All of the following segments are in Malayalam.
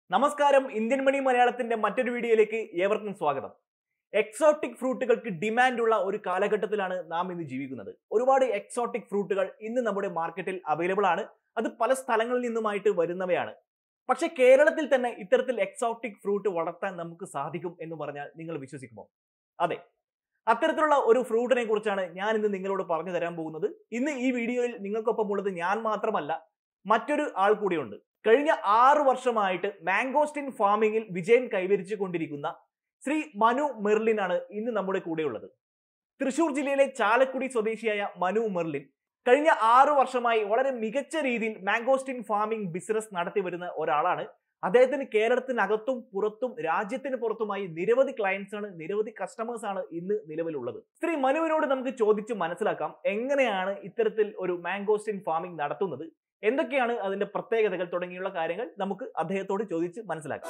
നമസ്കാരം ഇന്ത്യൻ മണി മലയാളത്തിന്റെ മറ്റൊരു വീഡിയോയിലേക്ക് ഏവർക്കും സ്വാഗതം എക്സോട്ടിക് ഫ്രൂട്ടുകൾക്ക് ഡിമാൻഡ് ഉള്ള ഒരു കാലഘട്ടത്തിലാണ് നാം ഇന്ന് ജീവിക്കുന്നത് ഒരുപാട് എക്സോട്ടിക് ഫ്രൂട്ടുകൾ ഇന്ന് നമ്മുടെ മാർക്കറ്റിൽ അവൈലബിൾ ആണ് അത് പല സ്ഥലങ്ങളിൽ നിന്നുമായിട്ട് വരുന്നവയാണ് പക്ഷെ കേരളത്തിൽ തന്നെ ഇത്തരത്തിൽ എക്സോട്ടിക് ഫ്രൂട്ട് വളർത്താൻ നമുക്ക് സാധിക്കും എന്ന് പറഞ്ഞാൽ നിങ്ങൾ വിശ്വസിക്കുമോ അതെ അത്തരത്തിലുള്ള ഒരു ഫ്രൂട്ടിനെ കുറിച്ചാണ് ഞാൻ ഇന്ന് നിങ്ങളോട് പറഞ്ഞു തരാൻ പോകുന്നത് ഇന്ന് ഈ വീഡിയോയിൽ നിങ്ങൾക്കൊപ്പം ഉള്ളത് ഞാൻ മാത്രമല്ല മറ്റൊരു ആൾ കൂടിയുണ്ട് കഴിഞ്ഞ ആറ് വർഷമായിട്ട് മാംഗോസ്റ്റിൻ ഫാമിംഗിൽ വിജയം കൈവരിച്ചു കൊണ്ടിരിക്കുന്ന ശ്രീ മനു മെർലിനാണ് ഇന്ന് നമ്മുടെ കൂടെയുള്ളത് തൃശൂർ ജില്ലയിലെ ചാലക്കുടി സ്വദേശിയായ മനു മെർലിൻ കഴിഞ്ഞ ആറു വർഷമായി വളരെ മികച്ച രീതിയിൽ മാംഗോസ്റ്റിൻ ഫാമിംഗ് ബിസിനസ് നടത്തി വരുന്ന ഒരാളാണ് അദ്ദേഹത്തിന് കേരളത്തിനകത്തും പുറത്തും രാജ്യത്തിന് പുറത്തുമായി നിരവധി ക്ലയൻസ് ആണ് നിരവധി കസ്റ്റമേഴ്സ് ആണ് ഇന്ന് നിലവിലുള്ളത് ശ്രീ മനുവിനോട് നമുക്ക് ചോദിച്ച് മനസ്സിലാക്കാം എങ്ങനെയാണ് ഇത്തരത്തിൽ ഒരു മാംഗോസ്റ്റിൻ ഫാമിംഗ് നടത്തുന്നത് എന്തൊക്കെയാണ് അതിന്റെ പ്രത്യേകതകൾ തുടങ്ങിയുള്ള കാര്യങ്ങൾ നമുക്ക് അദ്ദേഹത്തോട് ചോദിച്ച് മനസ്സിലാക്കാം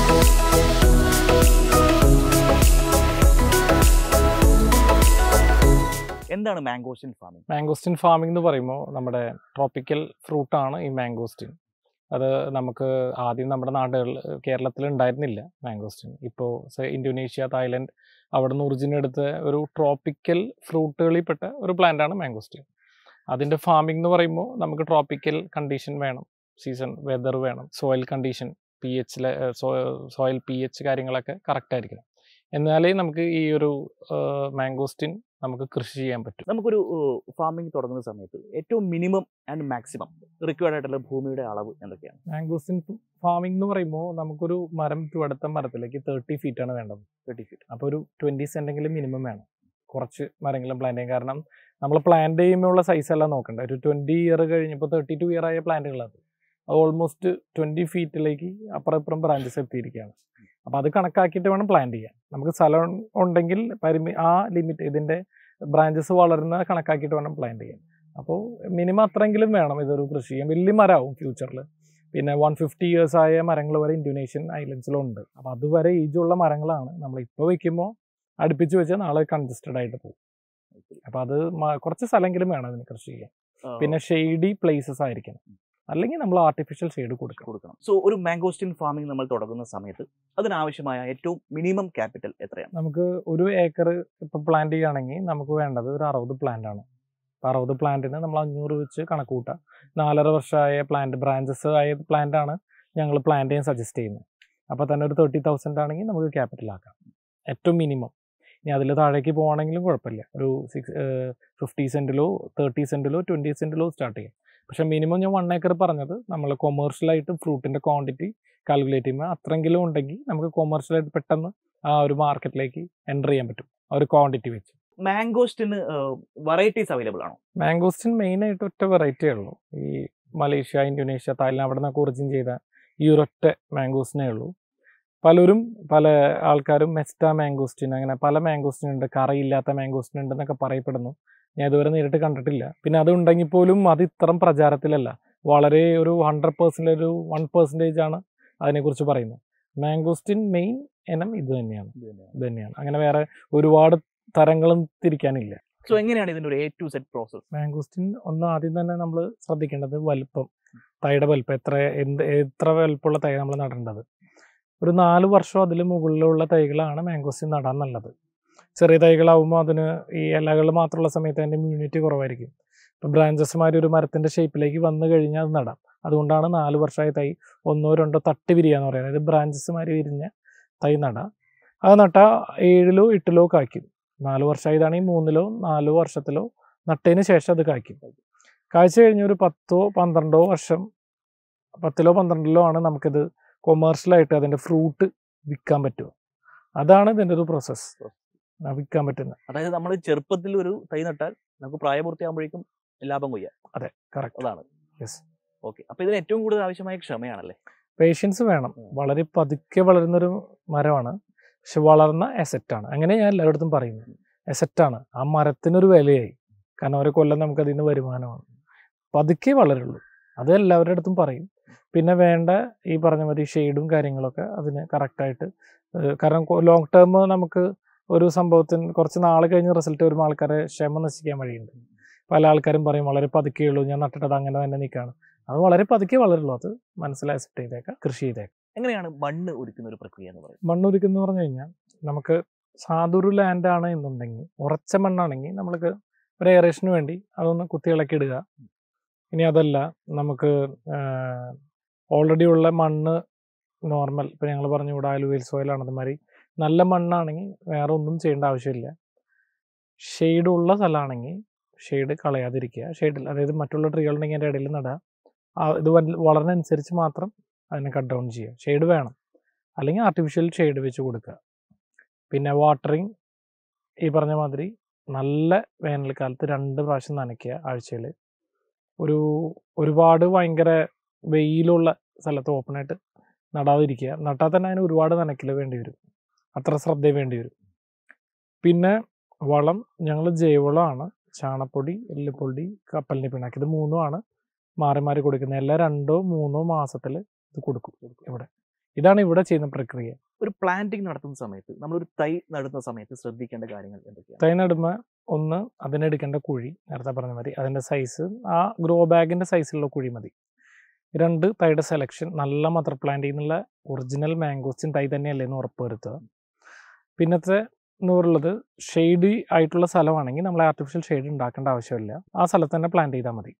എന്താണ് മാംഗോസ്റ്റിൻ ഫാമിംഗ് മാംഗോസ്റ്റിൻ ഫാമിംഗ് എന്ന് പറയുമ്പോൾ നമ്മുടെ ട്രോപ്പിക്കൽ ഫ്രൂട്ടാണ് ഈ മാംഗോസ്റ്റിൻ അത് നമുക്ക് ആദ്യം നമ്മുടെ നാടുകളിൽ കേരളത്തിൽ ഉണ്ടായിരുന്നില്ല മാംഗോസ്റ്റിൻ ഇപ്പോൾ ഇന്തോനേഷ്യ തായ്ലൻഡ് അവിടെ നിന്ന് ഒറിജിൻ എടുത്ത ഒരു ട്രോപ്പിക്കൽ ഫ്രൂട്ടുകളിൽപ്പെട്ട ഒരു plant ആണ് മാംഗോസ്റ്റിൻ അതിൻ്റെ ഫാമിംഗ് എന്ന് പറയുമ്പോൾ നമുക്ക് ട്രോപ്പിക്കൽ കണ്ടീഷൻ വേണം സീസൺ വെതർ വേണം സോയിൽ കണ്ടീഷൻ പി എച്ചിലെ സോയിൽ പി എച്ച് കാര്യങ്ങളൊക്കെ കറക്റ്റ് ആയിരിക്കണം എന്നാലേ നമുക്ക് ഈ ഒരു മാംഗോസ്റ്റിൻ നമുക്ക് കൃഷി ചെയ്യാൻ പറ്റും നമുക്കൊരു ഫാമിംഗ് തുടങ്ങുന്ന സമയത്ത് ഏറ്റവും മിനിമം ആൻഡ് മാക്സിമം റിക്വയർഡ് ആയിട്ടുള്ള ഭൂമിയുടെ അളവ് എന്തൊക്കെയാണ് മാംഗോസ്റ്റിൻ ഫാമിംഗ് എന്ന് പറയുമ്പോൾ നമുക്കൊരു മരം to അടുത്ത മരത്തിലേക്ക് തേർട്ടി ഫീറ്റ് ആണ് വേണ്ടത് തേർട്ടി ഫീറ്റ് അപ്പോൾ ഒരു ട്വൻറ്റി സെൻറ്റെങ്കിലും മിനിമം വേണം കുറച്ച് മരങ്ങളും പ്ലാന്റ് ചെയ്യും കാരണം നമ്മൾ പ്ലാന്റ് ചെയ്യുമ്പോഴുള്ള സൈസ് അല്ല നോക്കണ്ട ഒരു ട്വൻറ്റി ഇയർ കഴിഞ്ഞപ്പോൾ തേർട്ടി ടു ഇയർ ആയ പ്ലാന്റുകളത് അത് ഓൾമോസ്റ്റ് ട്വൻറ്റി ഫീറ്റിലേക്ക് അപ്പുറം ഇപ്പുറം ബ്രാഞ്ചസ് എത്തിയിരിക്കുകയാണ് അപ്പോൾ അത് കണക്കാക്കിയിട്ട് വേണം പ്ലാന്റ് ചെയ്യാൻ നമുക്ക് സ്ഥലം ഉണ്ടെങ്കിൽ പരിമി ആ ലിമിറ്റ് ഇതിൻ്റെ ബ്രാഞ്ചസ് വളരുന്ന കണക്കാക്കിയിട്ട് വേണം പ്ലാന്റ് ചെയ്യാൻ അപ്പോൾ മിനിമം അത്രയെങ്കിലും വേണം ഇതൊരു കൃഷി ചെയ്യാൻ വലിയ മരമാവും ഫ്യൂച്ചറിൽ പിന്നെ വൺ ഫിഫ്റ്റി ഇയേഴ്സ് ആയ മരങ്ങൾ വരെ ഇന്തോനേഷ്യൻ ഐലൻഡ്സിലുണ്ട് അപ്പോൾ അതുവരെ ഏജുള്ള മരങ്ങളാണ് നമ്മൾ ഇപ്പോൾ വെക്കുമ്പോൾ അടുപ്പിച്ച് വെച്ചാൽ നാളെ കൺജസ്റ്റഡ് ആയിട്ട് പോകും അപ്പോൾ അത് മ- കുറച്ച് സ്ഥലമെങ്കിലും വേണം അതിന് കൃഷി ചെയ്യാൻ പിന്നെ ഷെയ്ഡി പ്ലേസസ് ആയിരിക്കണം അല്ലെങ്കിൽ നമ്മൾ ആർട്ടിഫിഷ്യൽ ഷെയ്ഡ് കൊടുക്കണം കൊടുക്കണം സോ ഒരു മാംഗോസ്റ്റിൻ ഫാമിംഗ് നമ്മൾ തുടങ്ങുന്ന സമയത്ത് അതിനാവശ്യമായ ഏറ്റവും മിനിമം ക്യാപിറ്റൽ എത്രയാണ് നമുക്ക് ഒരു ഏക്കർ ഇപ്പോൾ പ്ലാന്റ് ചെയ്യുകയാണെങ്കിൽ നമുക്ക് വേണ്ടത് ഒരു അറുപത് പ്ലാന്റ് ആണ് അപ്പോൾ അറുപത് പ്ലാന്റിന് നമ്മൾ അഞ്ഞൂറ് വെച്ച് കണക്ക് കൂട്ടാം നാലര വർഷമായ പ്ലാന്റ് ബ്രാഞ്ചസ് ആയ പ്ലാന്റ് ആണ് ഞങ്ങൾ പ്ലാന്റ് ചെയ്യാൻ സജസ്റ്റ് ചെയ്യുന്നത് അപ്പോൾ തന്നെ ഒരു തേർട്ടി തൗസൻഡ് ആണെങ്കിൽ നമുക്ക് ക്യാപിറ്റൽ ആക്കാം ഏറ്റവും മിനിമം ഇനി അതിൽ താഴേക്ക് പോകണമെങ്കിലും കുഴപ്പമില്ല ഒരു സിക്സ് ഫിഫ്റ്റി സെൻറ്റിലോ തേർട്ടി സെൻറ്റിലോ ട്വൻറ്റി സെൻറ്റിലോ സ്റ്റാർട്ട് ചെയ്യാം പക്ഷേ മിനിമം ഞാൻ വൺ ഏക്കർ പറഞ്ഞത് നമ്മൾ കൊമേഴ്ഷ്യലായിട്ട് ഫ്രൂട്ടിൻ്റെ ക്വാണ്ടിറ്റി കാൽക്കുലേറ്റ് ചെയ്യുമ്പോൾ അത്രയെങ്കിലും ഉണ്ടെങ്കിൽ നമുക്ക് കൊമേഴ്ഷ്യലായിട്ട് പെട്ടെന്ന് ആ ഒരു മാർക്കറ്റിലേക്ക് എൻ്റർ ചെയ്യാൻ പറ്റും ആ ഒരു ക്വാണ്ടിറ്റി വെച്ച് മാംഗോസ്റ്റിന് വെറൈറ്റീസ് അവൈലബിൾ ആണോ മാംഗോസ്റ്റിൻ മെയിനായിട്ട് ഒറ്റ വെറൈറ്റിയേ ഉള്ളൂ ഈ മലേഷ്യ ഇന്തോനേഷ്യ തായ്ലാൻഡ് അവിടെ നിന്നൊക്കെ ഒറിജിൻ ചെയ്ത ഈ ഒരൊറ്റ മാംഗോസ്റ്റിനേ ഉള്ളൂ പലരും പല ആൾക്കാരും മെസ്റ്റ മാംഗോസ്റ്റിൻ അങ്ങനെ പല മാംഗോസ്റ്റിൻ ഉണ്ട് കറയില്ലാത്ത മാംഗോസ്റ്റിൻ ഉണ്ട് എന്നൊക്കെ പറയപ്പെടുന്നു ഞാൻ ഇതുവരെ നേരിട്ട് കണ്ടിട്ടില്ല പിന്നെ അത് ഉണ്ടെങ്കിൽ പോലും അത് ഇത്രയും പ്രചാരത്തിലല്ല വളരെ ഒരു ഹൺഡ്രഡ് പെർസെൻറ്റ് ഒരു വൺ പെർസെൻറ്റേജ് ആണ് അതിനെക്കുറിച്ച് പറയുന്നത് മാംഗോസ്റ്റിൻ മെയിൻ ഇനം ഇത് തന്നെയാണ് ഇത് തന്നെയാണ് അങ്ങനെ വേറെ ഒരുപാട് തരങ്ങളും തിരിക്കാനില്ല സോ എങ്ങനെയാണ് ഇതിന്റെ ഒരു A to Z process mangosteen ഒന്ന് ആദ്യം തന്നെ നമ്മൾ ശ്രദ്ധിക്കേണ്ടത് വലുപ്പം തൈയുടെ വലുപ്പം എത്ര എന്ത് എത്ര വലുപ്പമുള്ള തൈ നമ്മൾ നടേണ്ടത് ഒരു നാല് വർഷം അതിൽ മുകളിലുള്ള തൈകളാണ് മാംഗോസ്റ്റിൻ നടാൻ നല്ലത് ചെറിയ തൈകളാവുമ്പോൾ അതിന് ഈ ഇലകൾ മാത്രമുള്ള സമയത്ത് അതിൻ്റെ ഇമ്മ്യൂണിറ്റി കുറവായിരിക്കും ഇപ്പോൾ ബ്രാഞ്ചസ്മാർ ഒരു മരത്തിൻ്റെ ഷേപ്പിലേക്ക് വന്നു കഴിഞ്ഞാൽ അത് നടാം അതുകൊണ്ടാണ് നാല് വർഷമായ തൈ ഒന്നോ രണ്ടോ തട്ട് വിരിയാന്ന് പറയുന്നത് അതായത് ബ്രാഞ്ചസ്മാർ വിരിഞ്ഞ തൈ നടാം അത് നട്ടാൽ ഏഴിലോ എട്ടിലോ കായ്ക്കും നാല് വർഷമായതാണെങ്കിൽ മൂന്നിലോ നാലോ വർഷത്തിലോ നട്ടതിന് ശേഷം അത് കായ്ക്കും കായ്ച്ചു കഴിഞ്ഞ ഒരു പത്തോ പന്ത്രണ്ടോ വർഷം പത്തിലോ പന്ത്രണ്ടിലോ ആണ് നമുക്കിത് കൊമേഴ്ഷ്യലായിട്ട് അതിൻ്റെ ഫ്രൂട്ട് വിൽക്കാൻ പറ്റുക അതാണ് ഇതിൻ്റെ ഒരു പ്രോസസ്സ് വിൽക്കാൻ പറ്റുന്നത് അതായത് നമ്മൾ ചെറുപ്പത്തിൽ ഒരു തൈ നട്ടാൽ നമുക്ക് പ്രായപൂർത്തിയാകുമ്പോഴേക്കും ലാഭം കൊയ്യാം കറക്റ്റ് അതാണ് യെസ് ഓക്കെ അപ്പൊ ഇതിന് ഏറ്റവും കൂടുതൽ ആവശ്യമായ ക്ഷമയാണല്ലേ പേഷ്യൻസ് വേണം ഉം. വളരെ പതുക്കെ വളരുന്നൊരു മരമാണ് പക്ഷെ വളർന്ന എസെറ്റാണ് അങ്ങനെ ഞാൻ എല്ലായിടത്തും പറയുന്നത് എസെറ്റാണ് ആ മരത്തിനൊരു വിലയായി കാരണം ഓരോ കൊല്ലം നമുക്ക് അതിൽ നിന്ന് വരുമാനമാണ് പതുക്കെ വളരുള്ളൂ അത് എല്ലാവരുടെ അടുത്തും പറയും പിന്നെ വേണ്ട ഈ പറഞ്ഞ മാതിരി ഷെയ്ഡും കാര്യങ്ങളൊക്കെ അതിന് കറക്റ്റായിട്ട് കാരണം ലോങ് ടേം നമുക്ക് ഒരു സംഭവത്തിന് കുറച്ച് നാൾ കഴിഞ്ഞ് റിസൾട്ട് വരുമ്പോൾ ആൾക്കാരെ ക്ഷമ നശിക്കാൻ വഴിയുണ്ട് പല ആൾക്കാരും പറയും വളരെ പതുക്കെയുള്ളൂ ഞാൻ നട്ടിട്ടത് അങ്ങനെ തന്നെ നിൽക്കുകയാണ് അത് വളരെ പതുക്കെ വളരുള്ളൂ അത് മനസ്സിലായി സെറ്റ് ചെയ്തേക്കാം കൃഷി ചെയ്തേക്കാം എങ്ങനെയാണ് മണ്ണ് ഒരുക്കുന്ന ഒരു പ്രക്രിയ എന്ന് പറയുന്നത് മണ്ണൊരുക്കുന്ന പറഞ്ഞു കഴിഞ്ഞാൽ നമുക്ക് സാധുരു ലാൻഡാണ് എന്നുണ്ടെങ്കിൽ ഉറച്ച മണ്ണാണെങ്കിൽ നമ്മൾക്ക് ഒരു എയറേഷന് വേണ്ടി അതൊന്ന് കുത്തി ഇളക്കി ഇടുക ഇനി അതല്ല നമുക്ക് ഓൾറെഡി ഉള്ള മണ്ണ് നോർമൽ ഇപ്പം ഞങ്ങൾ പറഞ്ഞു ഇവിടെ ആലുവയിൽ സോയിലാണ് അതുമാതിരി നല്ല മണ്ണാണെങ്കിൽ വേറെ ഒന്നും ചെയ്യേണ്ട ആവശ്യമില്ല ഷെയ്ഡ് ഉള്ള സ്ഥലമാണെങ്കിൽ ഷെയ്ഡ് കളയാതിരിക്കുക ഷെയ്ഡിൽ അതായത് മറ്റുള്ള ട്രീകളുണ്ടെങ്കിൽ അതിൻ്റെ ഇടയിൽ നടുക ആ ഇത് വൽ- വളരുന്നതനുസരിച്ച് മാത്രം അതിനെ കട്ട് ഡൗൺ ചെയ്യുക ഷെയ്ഡ് വേണം അല്ലെങ്കിൽ ആർട്ടിഫിഷ്യൽ ഷെയ്ഡ് വെച്ച് കൊടുക്കുക പിന്നെ വാട്ടറിങ് ഈ പറഞ്ഞ മാതിരി നല്ല വേനൽക്കാലത്ത് രണ്ട് പ്രാവശ്യം നനയ്ക്കുക ആഴ്ചയിൽ ഒരു ഒരുപാട് ഭയങ്കര വെയിലുള്ള സ്ഥലത്ത് ഓപ്പണായിട്ട് നടാതിരിക്കുക നട്ടാൽ തന്നെ അതിന് ഒരുപാട് നനയ്ക്കൽ വേണ്ടി വരും അത്ര ശ്രദ്ധ വേണ്ടി വരും പിന്നെ വളം ഞങ്ങൾ ജൈവവളമാണ് ചാണപ്പൊടി എല്ലുപൊടി കപ്പലിനി പിണ്ണാക്ക് ഇത് മൂന്നുമാണ് മാറി മാറി കൊടുക്കുന്നത് എല്ലാ രണ്ടോ മൂന്നോ മാസത്തിൽ ഇത് കൊടുക്കും ഇവിടെ ഇതാണ് ഇവിടെ ചെയ്യുന്ന പ്രക്രിയ ഒരു പ്ലാന്റിംഗ് നടത്തുന്ന സമയത്ത് നമ്മളൊരു തൈ നടുന്ന സമയത്ത് ശ്രദ്ധിക്കേണ്ട കാര്യങ്ങൾ എന്തൊക്കെയാണ് തൈ നടുമ്പോൾ ഒന്ന് അതിനെടുക്കേണ്ട കുഴി നേരത്തെ പറഞ്ഞ മതി അതിൻ്റെ സൈസ് ആ ഗ്രോ ബാഗിൻ്റെ സൈസിലുള്ള കുഴി മതി രണ്ട് തൈയുടെ സെലക്ഷൻ നല്ല മദർ പ്ലാന്റിൽ നിന്നുള്ള ഒറിജിനൽ മാംഗോസ്റ്റിൻ തൈ തന്നെയല്ലേ എന്ന് ഉറപ്പ് വരുത്തുക പിന്നത്തെ എന്ന് പറയുന്നത് ഷെയ്ഡ് ആയിട്ടുള്ള സ്ഥലമാണെങ്കിൽ നമ്മൾ ആർട്ടിഫിഷ്യൽ ഷെയ്ഡ് ഉണ്ടാക്കേണ്ട ആവശ്യമില്ല ആ സ്ഥലത്ത് തന്നെ പ്ലാന്റ് ചെയ്താൽ മതി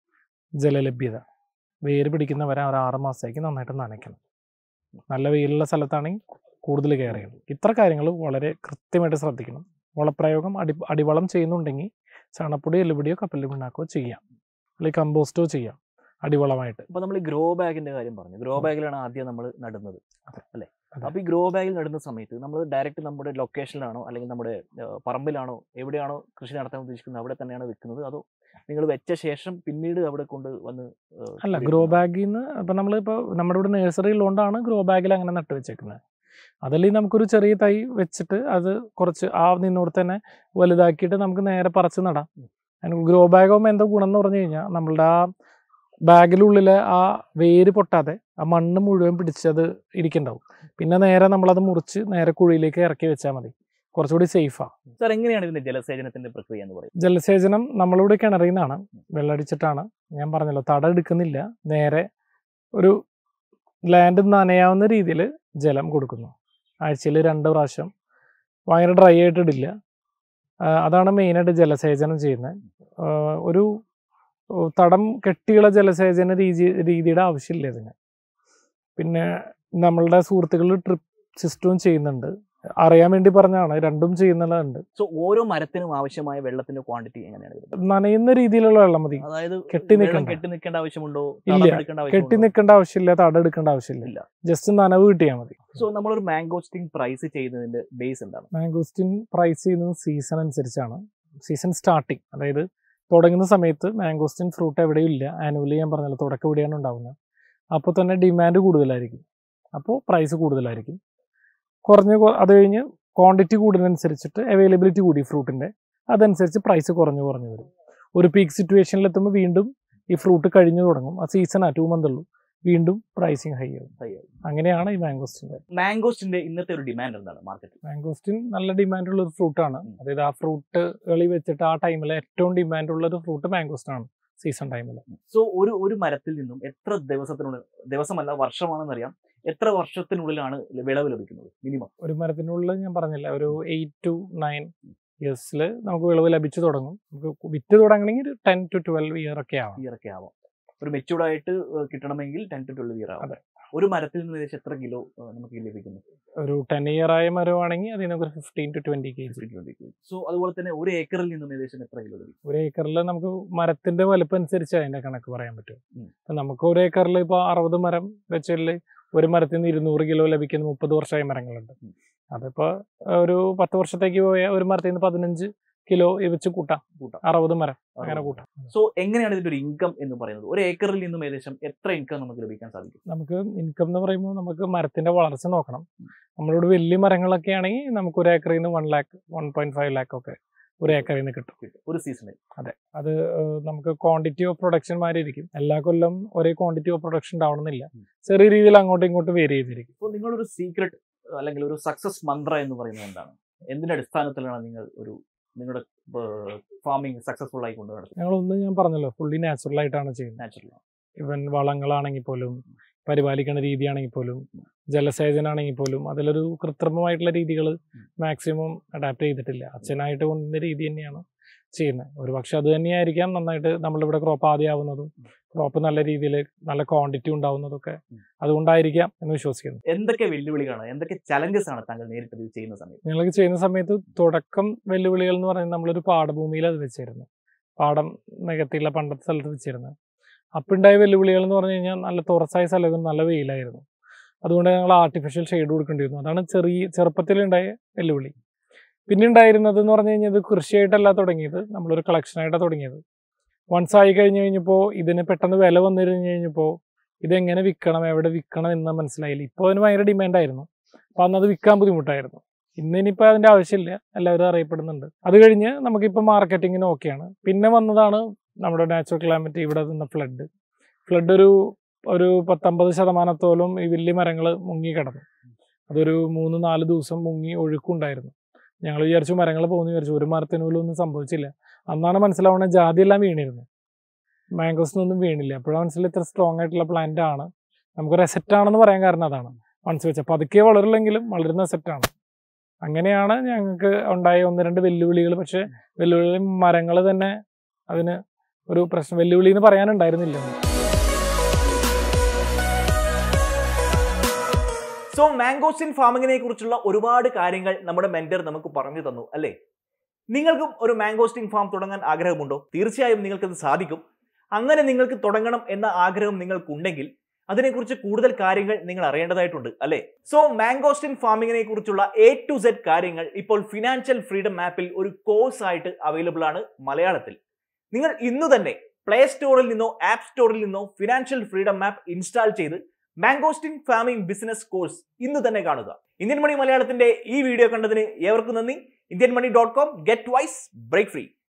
ജലലഭ്യത വേര് പിടിക്കുന്നവരെ ഒരു ആറ് മാസത്തേക്ക് നന്നായിട്ട് നനയ്ക്കണം നല്ല വെയിലുള്ള സ്ഥലത്താണെങ്കിൽ കൂടുതൽ കെയർ ചെയ്യണം ഇത്ര കാര്യങ്ങൾ വളരെ കൃത്യമായിട്ട് ശ്രദ്ധിക്കണം വളപ്രയോഗം അടി അടിവളം ചെയ്യുന്നുണ്ടെങ്കിൽ ചാണപ്പൊടി എല്ലുപൊടിയോ കപ്പല് പിണ്ണാക്കോ ചെയ്യാം അല്ലെങ്കിൽ കമ്പോസ്റ്റോ ചെയ്യാം അടിവളമായിട്ട് അപ്പൊ നമ്മൾ ഗ്രോ ബാഗിന്റെ കാര്യം പറഞ്ഞു ഗ്രോ ബാഗിലാണ് ആദ്യം നമ്മൾ നടുന്നത് അതെ. അല്ലെ അതെ. അപ്പൊ ഈ ഗ്രോ ബാഗിൽ നടുന്ന സമയത്ത് നമ്മൾ ഡയറക്റ്റ് നമ്മുടെ ലൊക്കേഷനിലാണോ അല്ലെങ്കിൽ നമ്മുടെ ആ, പറമ്പിലാണോ എവിടെയാണോ കൃഷി നടത്താൻ ഉദ്ദേശിക്കുന്നത് അവിടെ തന്നെയാണ് വെക്കുന്നത് അതോ നിങ്ങൾ വെച്ച ശേഷം പിന്നീട് അവിടെ കൊണ്ട് വന്ന് ആ, അല്ല കുഴി ഗ്രോ ഇടുന്നതാണോ? ബാഗിൽ നിന്ന് ഇപ്പം നമ്മളിപ്പോൾ നമ്മുടെ ഇവിടെ നഴ്സറി ഉള്ളതുകൊണ്ടാണ് ഗ്രോ ബാഗിൽ അങ്ങനെ നട്ട് വെച്ചേക്കുന്നത് അതല്ലെങ്കിൽ നമുക്കൊരു ചെറിയ തൈ വെച്ചിട്ട് അത് കുറച്ച് ആ നിന്നോട് തന്നെ വലുതാക്കിയിട്ട് നമുക്ക് നേരെ പറിച്ച് നടാം അതിന് ഗ്രോ ബാഗ് ആകുമ്പോൾ എന്താ ഗുണം എന്ന് പറഞ്ഞു കഴിഞ്ഞാൽ നമ്മളുടെ ആ ബാഗിലുള്ളിലെ ആ വേര് പൊട്ടാതെ ആ മണ്ണ് മുഴുവൻ പിടിച്ചത് ഇരിക്കണ്ടാവും പിന്നെ നേരെ നമ്മളത് മുറിച്ച് നേരെ കുഴിയിലേക്ക് ഇറക്കി വെച്ചാൽ മതി കുറച്ചുകൂടി സേഫാണ് സാർ എങ്ങനെയാണ് ഇതിന്റെ ജലസേചനത്തിന്റെ പ്രക്രിയ എന്ന് പറയുന്നത് ജലസേചനം നമ്മളിവിടെ കിണറിൽ നിന്നാണ് വെള്ളമടിച്ചിട്ടാണ് ഞാൻ പറഞ്ഞല്ലോ തട എടുക്കുന്നില്ല നേരെ ഒരു ലാൻഡ് നനയാവുന്ന രീതിയിൽ ജലം കൊടുക്കുന്നു ആഴ്ചയിൽ രണ്ട് പ്രാവശ്യം ഭയങ്കര ഡ്രൈ ആയിട്ട് ഇടില്ല ആ, അതാണ് മെയിനായിട്ട് ജലസേചനം ചെയ്യുന്നത് ആ, ഒരു ഓ, തടം കെട്ടിയുള്ള ജലസേചന രീതി രീതിയുടെ ആവശ്യമില്ല ഇതിന് പിന്നെ നമ്മളുടെ സുഹൃത്തുക്കൾ ട്രിപ്പ് സിസ്റ്റവും ചെയ്യുന്നുണ്ട് അറിയാൻ വേണ്ടി പറഞ്ഞാണ് രണ്ടും ചെയ്യുന്നുണ്ട് സോ ഓരോ മരത്തിനും ആവശ്യമായ വെള്ളത്തിന്റെ ക്വാണ്ടിറ്റി എങ്ങനെയാണ് വരുന്നത് നനയുന്ന രീതിയിലുള്ള വെള്ളം മതി അതായത് കെട്ടി വെള്ളം നിൽക്കണ്ട. കെട്ടി നിൽക്കേണ്ട ആവശ്യമുണ്ടോ ഇല്ല. തടം എടുക്കേണ്ട കെട്ടി ആവശ്യമുണ്ടോ നിൽക്കേണ്ട ആവശ്യമില്ല തട എടുക്കേണ്ട ആവശ്യമില്ല ഇല്ല. ജസ്റ്റ് നനവ് കിട്ടിയാൽ മതി സോ നമ്മളൊരു മാംഗോസ്റ്റിംഗ് പ്രൈസ് ചെയ്യുന്നതിന്റെ ബേസ് എന്താണ് മാംഗോസ്റ്റിൻ പ്രൈസ് ചെയ്യുന്നത് സീസൺ അനുസരിച്ചാണ് സീസൺ സ്റ്റാർട്ടിങ് അതായത് തുടങ്ങുന്ന സമയത്ത് മാംഗോസ്റ്റിൻ ഫ്രൂട്ട് എവിടെയും ഇല്ല ആനുവലി ഞാൻ പറഞ്ഞല്ലോ തുടക്കം ഇവിടെയാണ് ഉണ്ടാവുന്നത് അപ്പോൾ തന്നെ ഡിമാൻഡ് കൂടുതലായിരിക്കും അപ്പോൾ പ്രൈസ് കൂടുതലായിരിക്കും കുറഞ്ഞ് കൊ- അത് കഴിഞ്ഞ് ക്വാണ്ടിറ്റി കൂടുന്നതനുസരിച്ചിട്ട് അവൈലബിലിറ്റി കൂടി ഫ്രൂട്ടിൻ്റെ അതനുസരിച്ച് പ്രൈസ് കുറഞ്ഞു കുറഞ്ഞു വരും ഒരു പീക്ക് സിറ്റുവേഷനിൽ എത്തുമ്പോൾ വീണ്ടും ഈ ഫ്രൂട്ട് കഴിഞ്ഞു തുടങ്ങും ആ സീസണാണ് ടു മന്ത് ഉള്ളൂ വീണ്ടും പ്രൈസിങ് ഹൈ ആവും High ആവും. അങ്ങനെയാണ് ഈ മാംഗോസ്റ്റിൻ്റെ മാംഗോസ്റ്റിന്റെ ഇന്നത്തെ ഒരു ഡിമാൻഡ് എന്താണ് മാർക്കറ്റിൽ മാംഗോസ്റ്റിൻ നല്ല ഡിമാൻഡ് ഉള്ള ഒരു ഫ്രൂട്ടാണ് ഉം. അതായത് ആ ഫ്രൂട്ടുകളിൽ വെച്ചിട്ട് ആ ടൈമിൽ ഏറ്റവും ഡിമാൻഡ് ഉള്ള ഒരു ഫ്രൂട്ട് മാംഗോസ്റ്റിൻ ആണ് സീസൺ ടൈമിൽ സോ ഒരു ഒരു മരത്തിൽ നിന്നും എത്ര ദിവസത്തിനുള്ളിൽ ദിവസമല്ല വർഷമാണെന്നറിയാം എത്ര വർഷത്തിനുള്ളിലാണ് വിളവ് ലഭിക്കുന്നത് മിനിമം ഒരു മരത്തിനുള്ളിൽ ഞാൻ പറഞ്ഞില്ല ഒരു എയ്റ്റ് ടു നയൻ ഇയേഴ്സിൽ നമുക്ക് വിളവ് ലഭിച്ചു തുടങ്ങും നമുക്ക് വിറ്റ് തുടങ്ങണമെങ്കിൽ ഒരു ടെൻ ടു ട്വൽവ് ഇയർ ഒക്കെ ആവും ഇയർ ഒക്കെ ആവാം ഒരു മെച്ചൂർഡ് ആയിട്ട് ഏഹ്, കിട്ടണമെങ്കിൽ ടെൻ ടു ട്വൽവ് ഇയർ ആവും അതെ. ഒരു മരത്തിൽ നിന്ന് ഏകദേശം എത്ര കിലോ നമുക്ക് ലഭിക്കുന്നു ഒരു ടെൻ ഇയർ ആയ മരമാണെങ്കിൽ അതിൽ നമുക്ക് fifteen to twenty K G so അതുപോലെ തന്നെ ഒരു ഏക്കറിൽ നിന്നും ഏകദേശം എത്ര കിലോ ലഭിക്കും ഒരു ഏക്കറിൽ നമുക്ക് മരത്തിന്റെ വലുപ്പം അനുസരിച്ച് അതിന്റെ കണക്ക് പറയാൻ പറ്റും ഉം. ഇപ്പൊ നമുക്ക് ഒരു ഏക്കറിൽ ഇപ്പോൾ അറുപത് മരം വെച്ചാൽ ഒരു മരത്തിൽ നിന്ന് ഇരുന്നൂറ് കിലോ ലഭിക്കുന്ന മുപ്പത് വർഷമായ മരങ്ങളുണ്ട് ഉം. അതിപ്പോ ഒരു പത്ത് വർഷത്തേക്ക് പോയ ഒരു മരത്തിൽ നിന്ന് പതിനഞ്ച് കിലോ വെച്ച് കൂട്ടാം കൂട്ടാം. അറുപത് മരം അങ്ങനെ കൂട്ടാം സോ എങ്ങനെയാണ് ഇതിന്റെ ഒരു ഇൻകം എന്ന് പറയുന്നത് ഒരു ഏക്കറിൽ നിന്നും ഏകദേശം എത്ര ഇൻകം നമുക്ക് ലഭിക്കാൻ സാധിക്കും നമുക്ക് ഇൻകം എന്ന് പറയുമ്പോൾ നമുക്ക് മരത്തിന്റെ വളർച്ച നോക്കണം നമ്മളിവിടെ വലിയ മരങ്ങളൊക്കെ ആണെങ്കിൽ നമുക്ക് ഒരു ഏക്കറിൽ നിന്ന് one lakh one point five lakh ഒക്കെ ഒരു ഏക്കറിൽ നിന്ന് കിട്ടും കിട്ടും. ഒരു സീസണിൽ അത് ഏഹ്, നമുക്ക് ക്വാണ്ടിറ്റി ഓഫ് പ്രൊഡക്ഷൻ മാറി ഇരിക്കും എല്ലാ കൊല്ലം ഒരേ ക്വാണ്ടിറ്റി ഓഫ് പ്രൊഡക്ഷൻ ഉണ്ടാവണമെന്നില്ല ഉം. ചെറിയ രീതിയിൽ അങ്ങോട്ടും ഇങ്ങോട്ടും വേരി ചെയ്തിരിക്കും അപ്പോൾ നിങ്ങളൊരു സീക്രട്ട് അല്ലെങ്കിൽ ഒരു സക്സസ് മന്ത്ര എന്ന് പറയുന്നത് എന്താണ് എന്തിന്റെ അടിസ്ഥാനത്തിലാണ് നിങ്ങൾ ഒരു നിങ്ങളുടെ ഫാമിംഗ് സക്സസ്ഫുൾ ആയി കൊണ്ടു നടത്തുന്നത് ഞങ്ങളൊന്നും ഞാൻ പറഞ്ഞല്ലോ ഫുള്ളി നാച്ചുറൽ ആയിട്ടാണ് ചെയ്യുന്നത് നാച്ചുറൽ ഇവൻ വളങ്ങളാണെങ്കിൽ പോലും പരിപാലിക്കുന്ന രീതിയാണെങ്കിൽ പോലും ജലസേചനാണെങ്കിൽ പോലും അതിലൊരു കൃത്രിമമായിട്ടുള്ള രീതികൾ മാക്സിമം അഡാപ്റ്റ് ചെയ്തിട്ടില്ല അച്ഛനായിട്ട് കൊണ്ടുവന്ന രീതി തന്നെയാണ് ചെയ്യുന്നത് ഒരു പക്ഷെ അത് തന്നെയായിരിക്കാം നന്നായിട്ട് നമ്മളിവിടെ ക്രോപ്പ് ആദ്യമാവുന്നതും ക്രോപ്പ് നല്ല രീതിയിൽ നല്ല ക്വാണ്ടിറ്റി ഉണ്ടാവുന്നതൊക്കെ അതുകൊണ്ടായിരിക്കാം എന്ന് വിശ്വസിക്കുന്നു എന്തൊക്കെ വെല്ലുവിളികളാണ് എന്തൊക്കെ ചലഞ്ചസ് ആണ് താങ്കൾ നേരിട്ടത് ഇത് ചെയ്യുന്ന സമയത്ത് ഞങ്ങൾക്ക് ചെയ്യുന്ന സമയത്ത് തുടക്കം വെല്ലുവിളികൾ എന്ന് പറയുന്നത് നമ്മളൊരു പാടഭൂമിയിൽ അത് വെച്ചിരുന്നു പാടം നികത്തിയുള്ള പണ്ടത്തെ സ്ഥലത്ത് വെച്ചിരുന്നത് അപ്പം ഉണ്ടായ വെല്ലുവിളികൾ എന്ന് പറഞ്ഞു കഴിഞ്ഞാൽ നല്ല തുറസായ സ്ഥലത്തും നല്ല വെയിലായിരുന്നു അതുകൊണ്ട് ഞങ്ങൾ ആർട്ടിഫിഷ്യൽ ഷെയ്ഡ് കൊടുക്കേണ്ടി വന്നു അതാണ് ചെറിയ ചെറുപ്പത്തിലുണ്ടായ വെല്ലുവിളി പിന്നെ ഉണ്ടായിരുന്നത് എന്ന് പറഞ്ഞു കഴിഞ്ഞാൽ ഇത് കൃഷിയായിട്ടല്ല തുടങ്ങിയത് നമ്മളൊരു കളക്ഷനായിട്ടാണ് തുടങ്ങിയത് വൺസ് ആയി കഴിഞ്ഞ് കഴിഞ്ഞപ്പോൾ ഇതിന് പെട്ടെന്ന് വില വന്നിരുന്നു കഴിഞ്ഞപ്പോൾ ഇതെങ്ങനെ വിൽക്കണം എവിടെ വിൽക്കണം എന്ന് മനസ്സിലായില്ല ഇപ്പോൾ അതിന് ഭയങ്കര ഡിമാൻഡായിരുന്നു അപ്പോൾ അന്ന് അത് വിൽക്കാൻ ബുദ്ധിമുട്ടായിരുന്നു ഇന്ന് ഇനിയിപ്പോൾ അതിൻ്റെ ആവശ്യമില്ല എല്ലാവരും അറിയപ്പെടുന്നുണ്ട് അത് കഴിഞ്ഞ് നമുക്കിപ്പോൾ മാർക്കറ്റിങ്ങിന് ഓക്കെയാണ് പിന്നെ വന്നതാണ് നമ്മുടെ നാച്ചുറൽ ക്ലൈമറ്റ് ഇവിടെ നിന്ന ഫ്ലഡ് ഫ്ലഡ് ഒരു ഒരു പത്തൊമ്പത് ശതമാനത്തോളം ഈ വലിയ മരങ്ങൾ മുങ്ങി കിടന്നു അതൊരു മൂന്ന് നാല് ദിവസം മുങ്ങി ഒഴുക്കുണ്ടായിരുന്നു ഞങ്ങൾ വിചാരിച്ചു മരങ്ങൾ പോകുന്നു വിചാരിച്ചു ഒരു മരത്തിന് പോലും ഒന്നും സംഭവിച്ചില്ല അന്നാണ് മനസ്സിലാവുന്നത് ജാതി എല്ലാം വീണിരുന്നു മാംഗോസിനൊന്നും വീണില്ല അപ്പോഴാണ് മനസ്സിലായി ഇത്ര സ്ട്രോങ് ആയിട്ടുള്ള പ്ലാന്റ് ആണ് നമുക്കൊരു എസെറ്റ് ആണെന്ന് പറയാൻ കാരണം അതാണ് മനസ്സ് വെച്ചാൽ പതുക്കെ വളരില്ലെങ്കിലും വളരുന്ന സെറ്റാണ് അങ്ങനെയാണ് ഞങ്ങൾക്ക് ഉണ്ടായ ഒന്ന് രണ്ട് വെല്ലുവിളികൾ പക്ഷെ വെല്ലുവിളി മരങ്ങൾ തന്നെ അതിന് ഒരു പ്രശ്നം വെല്ലുവിളി എന്ന് പറയാനുണ്ടായിരുന്നില്ല സോ മാംഗോസിൻ ഫാമിങ്ങിനെ കുറിച്ചുള്ള ഒരുപാട് കാര്യങ്ങൾ നമ്മുടെ മെന്റർ നമുക്ക് പറഞ്ഞു തന്നു അല്ലേ നിങ്ങൾക്കും ഒരു മാംഗോസ്റ്റിൻ ഫാം തുടങ്ങാൻ ആഗ്രഹമുണ്ടോ തീർച്ചയായും നിങ്ങൾക്കത് സാധിക്കും അങ്ങനെ നിങ്ങൾക്ക് തുടങ്ങണം എന്ന ആഗ്രഹം നിങ്ങൾക്കുണ്ടെങ്കിൽ അതിനെക്കുറിച്ച് കൂടുതൽ കാര്യങ്ങൾ നിങ്ങൾ അറിയേണ്ടതായിട്ടുണ്ട് അല്ലേ സോ മാംഗോസ്റ്റിൻ ഫാമിങ്ങിനെ കുറിച്ചുള്ള എ ടു സെഡ് കാര്യങ്ങൾ ഇപ്പോൾ ഫിനാൻഷ്യൽ ഫ്രീഡം ആപ്പിൽ ഒരു കോഴ്സ് ആയിട്ട് അവൈലബിൾ ആണ് മലയാളത്തിൽ നിങ്ങൾ ഇന്നു തന്നെ പ്ലേ സ്റ്റോറിൽ നിന്നോ ആപ്പ് സ്റ്റോറിൽ നിന്നോ ഫിനാൻഷ്യൽ ഫ്രീഡം ആപ്പ് ഇൻസ്റ്റാൾ ചെയ്ത് മാംഗോസ്റ്റിൻ ഫാമിംഗ് ബിസിനസ് കോഴ്സ് ഇന്ന് തന്നെ കാണുക ഇന്ത്യൻ മണി മലയാളത്തിന്റെ ഈ വീഡിയോ കണ്ടതിന് ഏവർക്കും നന്ദി Indian money dot com get wise break free